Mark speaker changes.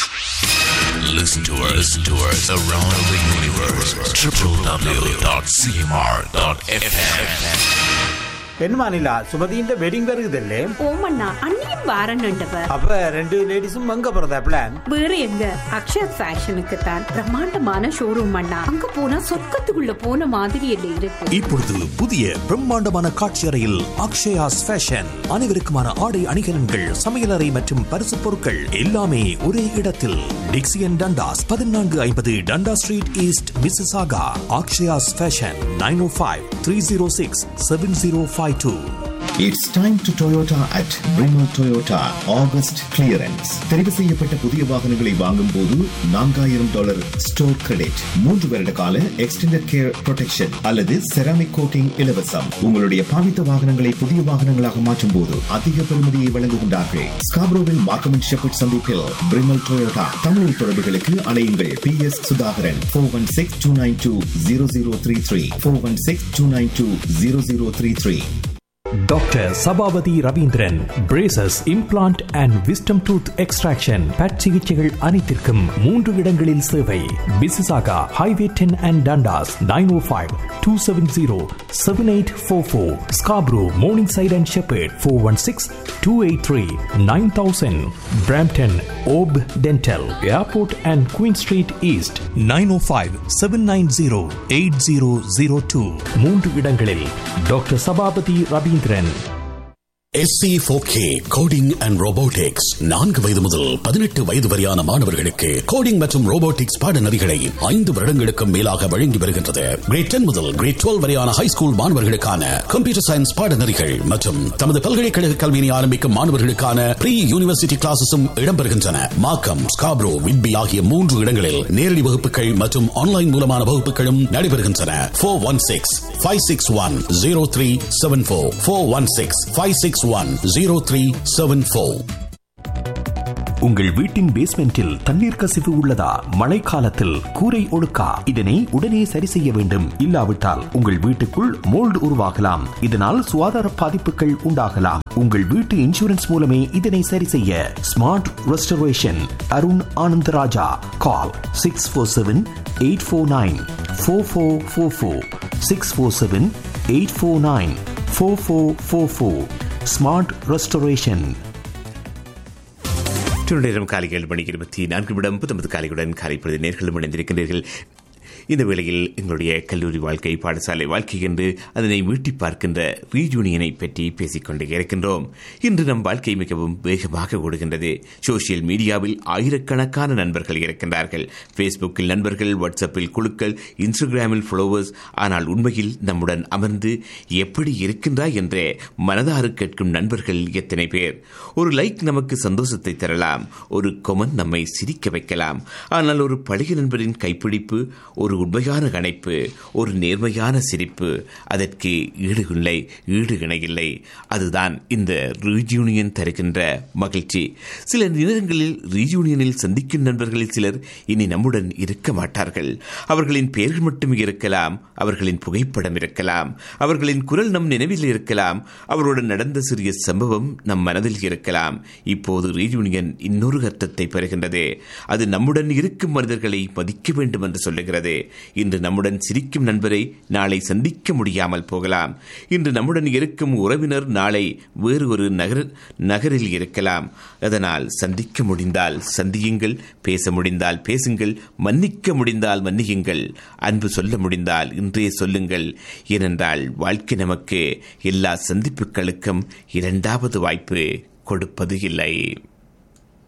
Speaker 1: Listen to us, listen to us around the universe. www.cmr.fm.
Speaker 2: என்னமா நிலா சுமதியின் wedding வருகுதல்லே
Speaker 3: ஓமண்ணா அண்ணியும் வாரன்னுட்டவ
Speaker 2: அப்ப ரெண்டு லேடிஸும் அங்க போறதா பிளான்
Speaker 3: வேற எங்க அக்ஷயா ஃபேஷனுக்கு தான் பிரம்மாண்டமான ஷோரூம் அண்ணா அங்க போனா சொர்க்கத்துக்குள்ள போன மாதிரி இல்ல இருக்கு
Speaker 4: இப்பொழுது புதிய பிரம்மாண்டமான காட்சி அறையில் அக்ஷயாஸ் ஃபேஷன் அனைவருக்குமான ஆடை அணிகலன்கள் சமையலறை மற்றும் பரிசு பொருட்கள் எல்லாமே ஒரே இடத்தில் டிக்சியன் டண்டாஸ் பதினான்கு ஐம்பது Dundas street east Mississauga Akshaya's fashion nine O five three zero six seven zero five two
Speaker 5: It's time to Toyota at Brimo Toyota August clearance. தெரிவு செய்யப்பட்ட புதிய வாகனங்களை வாங்கும் போது நான்காயிரம் டாலர் ஸ்டோர் கிரெடிட் மூன்று வருட கால எக்ஸ்டெண்டட் கேர் ப்ரொடெக்ஷன் அல்லது செராமிக் கோட்டிங் இலவசம் உங்களுடைய பாவித்த வாகனங்களை புதிய வாகனங்களாக மாற்றும் போது அதிக பெறுமதியை வழங்குகின்றார்கள் ஸ்காப்ரோவில் மார்க்கமெண்ட் ஷெப்பர்ட் சந்திப்பில் பிரிமல் டொயோட்டா தமிழ் தொடர்புகளுக்கு அலையுங்கள் P S Sudhakaran four one six two nine two zero zero three three four one six two nine two zero zero three three
Speaker 4: doctor Sabapathy Ravindran braces implant and wisdom tooth extraction but சிகிச்சைகள் அனைத்திற்கும் மூன்று இடங்களில் சேவை Mississauga highway ten and Dundas nine O five two seven zero seven eight four four Scarborough Morningside and Sheppard four one six two eight three nine thousand Brampton of dental airport and Queen street east nine O five seven nine zero eight zero zero two மூன்று இடங்களில் doctor Sabapathy Ravindran
Speaker 6: SC4K coding and robotics நான்கு வயது முதல் பதினெட்டு வயது வரையான மாணவர்களுக்கு coding மற்றும் ரோபோட்டிக்ஸ் பாடநெறிகளை ஐந்து வருடங்களுக்கும் மேலாக வழங்கி வருகின்றது கிரேட் டென் முதல் கிரேட் டுவெல் வரையான ஹை ஸ்கூல் மாணவர்களுக்கான கம்ப்யூட்டர் சயின்ஸ் பாடநெறிகள் மற்றும் தமது பல்கலைக்கழக கல்வியினை ஆரம்பிக்கும் மாணவர்களுக்கான ப்ரீ யூனிவர்சிட்டி கிளாஸஸும் இடம்பெறுகின்றன மாக்கம் ஸ்காப்ரோ விட்பி ஆகிய மூன்று இடங்களில் நேரடி வகுப்புகள் மற்றும் ஆன்லைன் மூலமான வகுப்புகளும் நடைபெறுகின்றன four one six five six one zero three seven four four one six five six one zero three seven four
Speaker 4: உங்கள் வீட்டின் பேஸ்மெண்டில் தண்ணீர் கசிவு உள்ளதா மழைக்காலத்தில் கூரை ஒழுக்கா இதனை உடனே சரி செய்ய வேண்டும் இல்லாவிட்டால் உங்கள் வீட்டுக்குள் மோல்டு உருவாகலாம் இதனால் சுகாதார பாதிப்புகள் உண்டாகலாம் உங்கள் வீட்டு இன்சூரன்ஸ் மூலமே இதனை சரி செய்ய smart restoration Arun Anandaraja call six four seven eight four nine four four four four six four seven eight four nine four four four four smart restoration
Speaker 7: நேரம் காலை ஏழு மணிக்கு இருபத்தி நான்கு நிமிடம் புத்தம்பது காலையுடன் காலை பொழுது நேர்களும் இணைந்திருக்கின்றீர்கள் இந்த வேளையில் எங்களுடைய கல்லூரி வாழ்க்கை பாடசாலை வாழ்க்கை என்று அதனை மீட்டி பார்க்கின்ற ரீயூனியனை பற்றி பேசிக்கொண்டே இருக்கின்றோம் இன்று நம் வாழ்க்கை மிகவும் வேகமாக ஓடுகின்றது சோசியல் மீடியாவில் ஆயிரக்கணக்கான நண்பர்கள் இருக்கின்றார்கள் ஃபேஸ்புக்கில் நண்பர்கள் வாட்ஸ்அப்பில் குழுக்கள் இன்ஸ்டாகிராமில் ஃபாலோவர்ஸ் ஆனால் உண்மையில் நம்முடன் அமர்ந்து எப்படி இருக்கின்றாய் என்ற மனதாறு கேட்கும் நண்பர்கள் எத்தனை பேர் ஒரு லைக் நமக்கு சந்தோஷத்தை தரலாம் ஒரு கொமன் நம்மை சிரிக்க வைக்கலாம் ஆனால் ஒரு பழைய நண்பரின் கைப்பிடிப்பு ஒரு உண்மையான கணைப்பு ஒரு நேர்மையான சிரிப்பு அதற்கு ஈடு இல்லை ஈடு இணையில்லை அதுதான் இந்த ரீயூனியன் தருகின்ற மகிழ்ச்சி சில நேரங்களில் ரீயூனியனில் சந்திக்கும் நண்பர்களில் சிலர் இனி நம்முடன் இருக்க மாட்டார்கள் அவர்களின் பெயர்கள் மட்டும் இருக்கலாம் அவர்களின் புகைப்படம் இருக்கலாம் அவர்களின் குரல் நம் நினைவில் இருக்கலாம் அவருடன் நடந்த சிறிய சம்பவம் நம் மனதில் இருக்கலாம் இப்போது ரீயூனியன் இன்னொரு அர்த்தத்தை பெறுகின்றது அது நம்முடன் இருக்கும் மனிதர்களை மதிக்க வேண்டும் என்று சொல்லுகிறது இன்று நம்முடன் சிரிக்கும் நண்பரை நாளை சந்திக்க முடியாமல் போகலாம் இன்று நம்முடன் இருக்கும் உறவினர் நாளை வேறு ஒரு நகர நகரில் இருக்கலாம் அதனால் சந்திக்க முடிந்தால் சந்தியுங்கள் பேச முடிந்தால் பேசுங்கள் மன்னிக்க முடிந்தால் மன்னியுங்கள் அன்பு சொல்ல முடிந்தால் இன்றே சொல்லுங்கள் ஏனென்றால் வாழ்க்கை நமக்கு எல்லா சந்திப்புகளுக்கும் இரண்டாவது வாய்ப்பு கொடுப்பது இல்லை